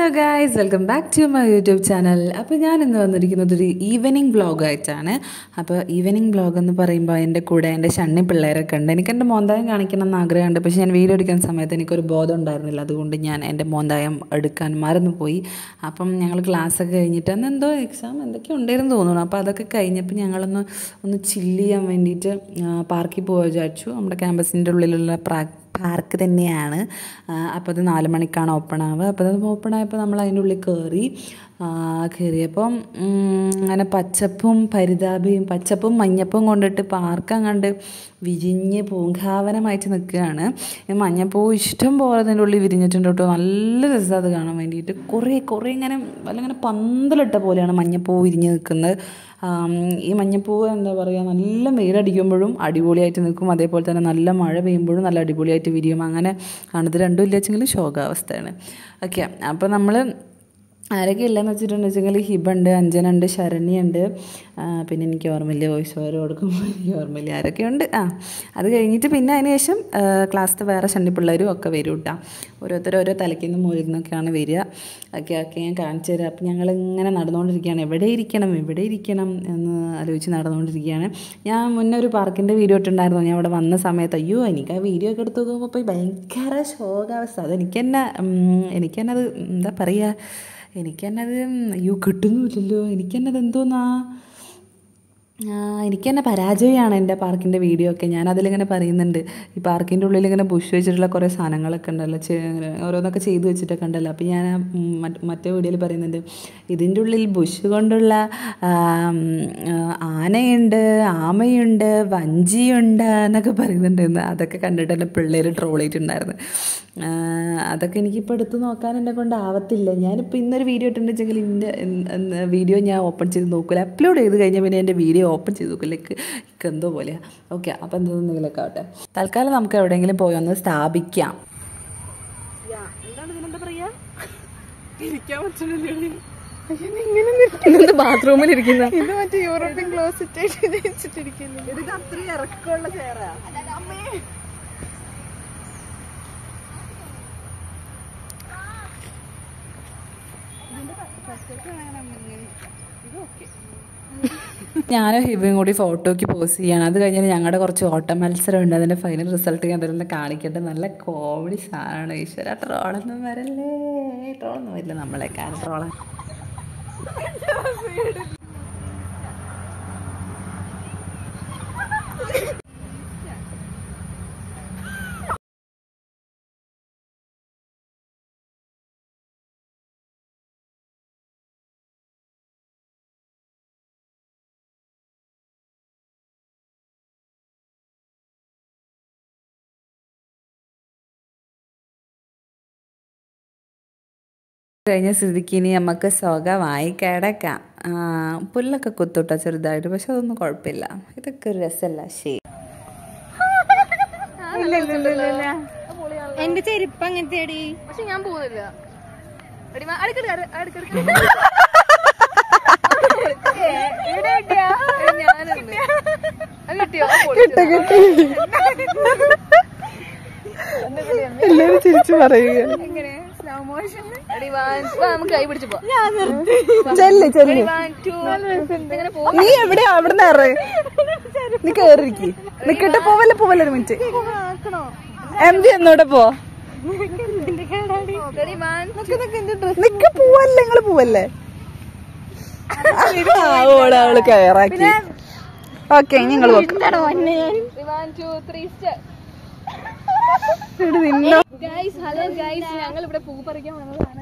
hello guys welcome back to my YouTube channel അപ്പോൾ ഞാൻ ഇന്ന് വന്നിരിക്കുന്നത് ഒരു ഈവനിങ് വ്ളോഗായിട്ടാണ് അപ്പോൾ ഈവനിങ് വ്ളോഗ് എന്ന് പറയുമ്പോൾ എൻ്റെ കൂടെ എൻ്റെ ഷണ്ണി പിള്ളേരൊക്കെ ഉണ്ട് എനിക്ക് എൻ്റെ മോന്തായം കാണിക്കണം എന്ന് ആഗ്രഹമുണ്ട് പക്ഷേ ഞാൻ വീഡിയോ എടുക്കുന്ന സമയത്ത് എനിക്കൊരു ബോധം ഉണ്ടായിരുന്നില്ല അതുകൊണ്ട് ഞാൻ എൻ്റെ മോന്തായം എടുക്കാൻ മറന്നുപോയി അപ്പം ഞങ്ങൾ ക്ലാസ്സൊക്കെ കഴിഞ്ഞിട്ട് അന്ന് എന്തോ എക്സാം എന്തൊക്കെയോ ഉണ്ടായിരുന്നു തോന്നുന്നു അപ്പോൾ അതൊക്കെ കഴിഞ്ഞപ്പോൾ ഞങ്ങളൊന്ന് ഒന്ന് ചില്ല് ചെയ്യാൻ വേണ്ടിയിട്ട് പാർക്കിൽ പോകാൻ വിചാരിച്ചു നമ്മുടെ ക്യാമ്പസിൻ്റെ ഉള്ളിലുള്ള പ്രാ പാർക്ക് തന്നെയാണ് അപ്പോൾ അത് നാല് മണിക്കാണ് ഓപ്പൺ ആവുക അപ്പോൾ അത് ഓപ്പൺ ആയപ്പോൾ നമ്മൾ അതിൻ്റെ ഉള്ളിൽ കയറി കയറിയപ്പം അങ്ങനെ പച്ചപ്പും പരിതാപയും പച്ചപ്പും മഞ്ഞപ്പും കൊണ്ടിട്ട് പാർക്ക് അങ്ങണ്ട് വിരിഞ്ഞ് പൂങ്കാവനമായിട്ട് നിൽക്കുകയാണ് ഈ മഞ്ഞപ്പൂ ഇഷ്ടം പോലെ അതിൻ്റെ ഉള്ളിൽ വിരിഞ്ഞിട്ടുണ്ട് കേട്ടോ നല്ല രസമാണ് അത് കാണാൻ വേണ്ടിയിട്ട് കുറേ കുറേ ഇങ്ങനെ വല്ല ഇങ്ങനെ പന്തലിട്ട പോലെയാണ് മഞ്ഞപ്പൂ വിരിഞ്ഞ് നിൽക്കുന്നത് ഈ മഞ്ഞപ്പൂ എന്താ പറയുക നല്ല വെയിലടിക്കുമ്പോഴും അടിപൊളിയായിട്ട് നിൽക്കും അതേപോലെ തന്നെ നല്ല മഴ പെയ്യുമ്പോഴും നല്ല അടിപൊളിയായിട്ട് വിരിയും അങ്ങനെ കാണുന്നത് രണ്ടും ഇല്ല വെച്ചെങ്കിൽ ശോകാവസ്ഥയാണ് ഓക്കെ അപ്പോൾ നമ്മൾ ആരൊക്കെ ഇല്ലയെന്ന് വെച്ചിട്ടുണ്ടെന്ന് വെച്ചെങ്കിൽ ഹിബുണ്ട് അഞ്ജനുണ്ട് ശരണ്യുണ്ട് പിന്നെ എനിക്ക് ഓർമ്മയില്ല വോയിസ് ഓവർ കൊടുക്കുമ്പോൾ എനിക്ക് ഓർമ്മയില്ല ആരൊക്കെയുണ്ട് ആ അത് കഴിഞ്ഞിട്ട് പിന്നെ അതിന് ശേഷം ക്ലാസ്സിൽ വേറെ ഷണ്ണി പിള്ളേരും ഒക്കെ വരും കേട്ടോ ഓരോരുത്തർ ഓരോ തലയ്ക്ക് നിന്ന് മുകളിൽ നിന്നൊക്കെയാണ് വരിക ഒക്കെ ഒക്കെ ഞാൻ കാണിച്ചു തരാം അപ്പം ഞങ്ങൾ ഇങ്ങനെ നടന്നുകൊണ്ടിരിക്കുകയാണ് എവിടെ ഇരിക്കണം എവിടെ ഇരിക്കണം എന്ന് ആലോചിച്ച് നടന്നുകൊണ്ടിരിക്കുകയാണ് ഞാൻ മുന്നേ ഒരു പാർക്കിൻ്റെ വീഡിയോ ഇട്ടുണ്ടായിരുന്നു ഞാൻ അവിടെ വന്ന സമയത്ത് അയ്യോ എനിക്ക് ആ വീഡിയോ ഒക്കെ എടുത്ത് നോക്കുമ്പോൾ പോയി ഭയങ്കര ശോകാവസ്ഥ അതെനിക്ക് തന്നെ എനിക്ക് തന്നെ അത് എന്താ പറയുക എനിക്ക് തന്നെ അത് അയ്യോ കിട്ടുന്നുമില്ലല്ലോ എനിക്ക് തന്നെ അത് എന്തോന്നാ എനിക്ക് തന്നെ പരാജയമാണ് എൻ്റെ പാർക്കിൻ്റെ വീഡിയോ ഒക്കെ ഞാൻ അതിലിങ്ങനെ പറയുന്നുണ്ട് ഈ പാർക്കിൻ്റെ ഉള്ളിൽ ഇങ്ങനെ ബുഷ് വെച്ചിട്ടുള്ള കുറേ സാധനങ്ങളൊക്കെ ഉണ്ടല്ലോ ഓരോന്നൊക്കെ ചെയ്തു വെച്ചിട്ടൊക്കെ ഉണ്ടല്ലോ അപ്പോൾ ഞാൻ മറ്റേ വീഡിയോയിൽ പറയുന്നുണ്ട് ഇതിൻ്റെ ഉള്ളിൽ ബുഷ് കൊണ്ടുള്ള ആനയുണ്ട് ആമയുണ്ട് വഞ്ചിയുണ്ട് എന്നൊക്കെ പറയുന്നുണ്ട് അതൊക്കെ കണ്ടിട്ട് എൻ്റെ പിള്ളേർ ട്രോൾ ചെയ്തിട്ടുണ്ടായിരുന്നു അതൊക്കെ എനിക്കിപ്പോൾ എടുത്ത് നോക്കാൻ എന്നെ കൊണ്ട് ആവത്തില്ല ഞാനിപ്പോൾ ഇന്നൊരു വീഡിയോ ഇട്ടിട്ടുണ്ടെങ്കിൽ എൻ്റെ വീഡിയോ ഞാൻ ഓപ്പൺ ചെയ്ത് നോക്കില്ല അപ്ലോഡ് ചെയ്ത് കഴിഞ്ഞാൽ പിന്നെ എൻ്റെ വീഡിയോ ഓപ്പൺ ചെയ്ത് നോക്കില്ല എനിക്ക് എന്തോ പോലെയാണ് ഓക്കെ അപ്പം എന്തെങ്കിലുമൊക്കെ ആവട്ടെ തൽക്കാലം നമുക്ക് എവിടെയെങ്കിലും പോയി ഒന്ന് സ്ഥാപിക്കാം ബാത്റൂമിൽ ഇരിക്കുന്ന ഇത് മറ്റേ യൂറോപ്യൻ ക്ലോസറ്റ് ആയിട്ട് വെച്ചിട്ടിരിക്കുന്നു ഇത് അത്രയും ഇറക്കമുള്ള ചെയറാ ഞാനും ഹിബയും കൂടി ഫോട്ടോയ്ക്ക് പോസ്റ്റ് ചെയ്യണം അത് കഴിഞ്ഞാൽ ഞങ്ങളുടെ കുറച്ച് ഓട്ട മത്സരം ഉണ്ട് അതിൻ്റെ ഫൈനൽ റിസൾട്ട് ഞാൻ അതിലെല്ലാം കാണിക്കട്ടെ നല്ല കോമഡി സാധനമാണ് ഈശ്വര ട്രോളൊന്നും വരല്ലേ ട്രോളൊന്നും വരില്ല നമ്മളെ കാരണം ട്രോള കഴിഞ്ഞ സ്ഥിതിക്ക് ഇനി നമുക്ക് സുഖമായി കിടക്കാം പുല്ലൊക്കെ കുത്തുട്ട ചെറുതായിട്ട് പക്ഷെ അതൊന്നും കുഴപ്പമില്ല ഇതൊക്കെ ഒരു രസമല്ല ശരി എന്റെ ചെരുപ്പ് അങ്ങനത്തെ അടി പക്ഷെ ഞാൻ പോകുന്നില്ല എല്ലാരും ചിരിച്ചു പറയുക നമുക്ക് കൈ പിടിച്ചു ചെല്ല് ചെല്ല് നീ എവിടെയാ അവിടെ നിന്ന് നീ കേറിയിരിക്കി നിക്കട്ടെ പോവല്ലേ പോവല്ലേ ഒരു മിനിറ്റ് എം ജി എന്നോടെ പോ നിക്ക പോവല്ലേ നിങ്ങള് പോവല്ലേ ആ, ഓള് അവള് കയറാക്കി ഓക്കെ നിങ്ങൾ ഹലോ ഗൈസ് ഞങ്ങൾ ഇവിടെ പൂ പറിക്കാൻ വന്നതാണ്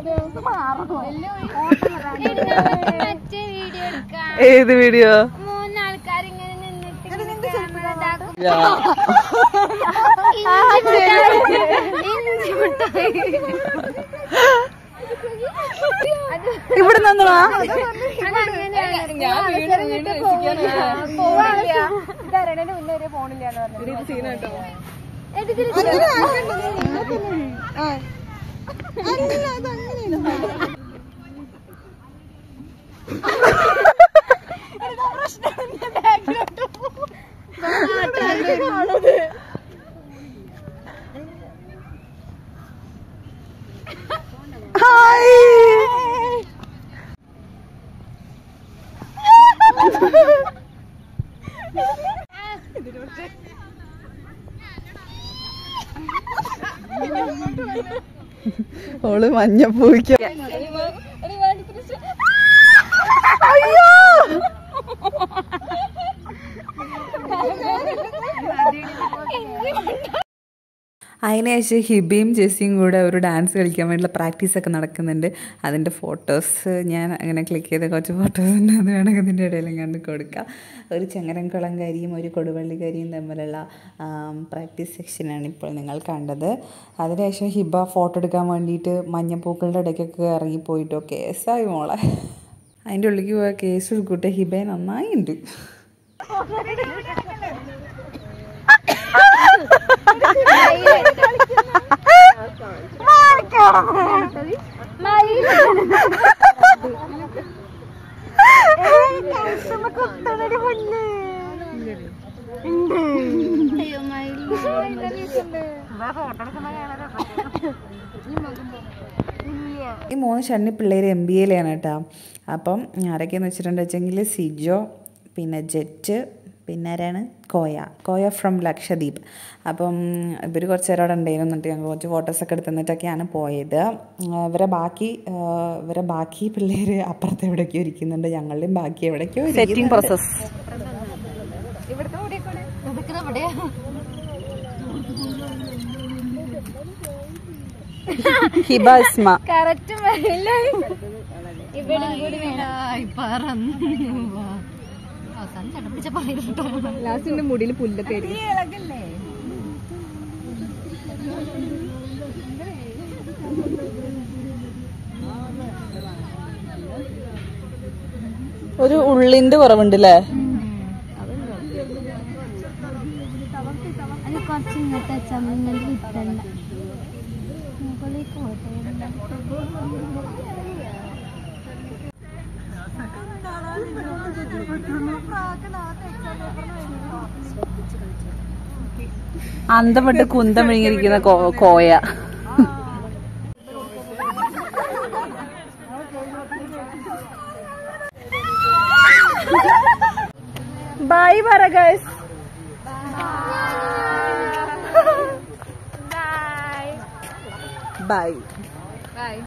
മറ്റേ വീഡിയോ എടുക്കാം ഏത് വീഡിയോ മൂന്നാൾക്കാർ ഇങ്ങനെ നിന്നിട്ട് ഇവിടെ നിന്നോ ഹായ് ഓള് മഞ്ഞപ്പൂയ്ക്ക അതിനുശേഷം ഹിബയും ജെസ്സിയും കൂടെ ഒരു ഡാൻസ് കളിക്കാൻ വേണ്ടിയുള്ള പ്രാക്ടീസൊക്കെ നടക്കുന്നുണ്ട് അതിൻ്റെ ഫോട്ടോസ് ഞാൻ അങ്ങനെ ക്ലിക്ക് ചെയ്ത കുറച്ച് ഫോട്ടോസ് ഉണ്ട് അത് വേണമെങ്കിൽ അതിൻ്റെ ഇടയിൽ കണ്ട് കൊടുക്കാം ഒരു ചങ്ങരംകുളംകരിയും ഒരു കൊടുവള്ളിക്കരിയും തമ്മിലുള്ള പ്രാക്ടീസ് സെക്ഷനാണ് ഇപ്പോൾ നിങ്ങൾ കണ്ടത് അതിനുശേഷം ഹിബ ഫോട്ടോ എടുക്കാൻ വേണ്ടിയിട്ട് മഞ്ഞപ്പൂക്കളുടെ ഇടയ്ക്കൊക്കെ ഇറങ്ങിപ്പോയിട്ടോ കേസായി മോളെ അതിൻ്റെ ഉള്ളിലേക്ക് പോയ കേസ് എടുക്കൂട്ടെ ഹിബയെ നന്നായിട്ടുണ്ട് ഈ മൂന്ന് ഷണ്ണി പിള്ളേർ എം ബി എയിലാണ് കേട്ടോ അപ്പം ആരൊക്കെയെന്ന് വെച്ചിട്ടുണ്ടെങ്കിൽ സിജോ പിന്നെ ജെറ്റ് പിന്നെ ആരാണ് കോയ കോയ ഫ്രം ലക്ഷദ്വീപ് അപ്പം ഇവർ കുറച്ച് നേരം അവിടെ ഉണ്ടായിരുന്നു എന്നിട്ട് ഞങ്ങൾ കുറച്ച് ഫോട്ടോസൊക്കെ എടുത്ത് നിന്നിട്ടൊക്കെയാണ് പോയത് ഇവരെ ബാക്കി ആ, ഇവരെ ബാക്കി പിള്ളേർ അപ്പുറത്ത് എവിടേക്കോ ഇരിക്കുന്നുണ്ട് ഞങ്ങളുടെയും ബാക്കി എവിടേക്കോ സെറ്റിംഗ് പ്രോസസ് ഹിബ ഇസ്മ കറക്റ്റ് വരില്ല ഇവിടെ കൂടി വേണം അവസാനം ചടപ്പിച്ച പറയുന്നു ലാസ്റ്റിന്റെ മുടിയിൽ പുല്ലൊക്കെ ആയിരിക്കും ഒരു ഉള്ളിന്റെ കുറവുണ്ട് അല്ലേ അത് കുറച്ച് ഇങ്ങോട്ട് വെച്ചാൽ നിങ്ങൾ വിട്ടണ്ട മുകളിൽ കോട്ടയുണ്ട് അന്തപ്പെട്ട് കുന്തം വിഴുങ്ങിയിരിക്കുന്ന കോ- കോയ ബൈ പറ ഗൈസ് ബൈ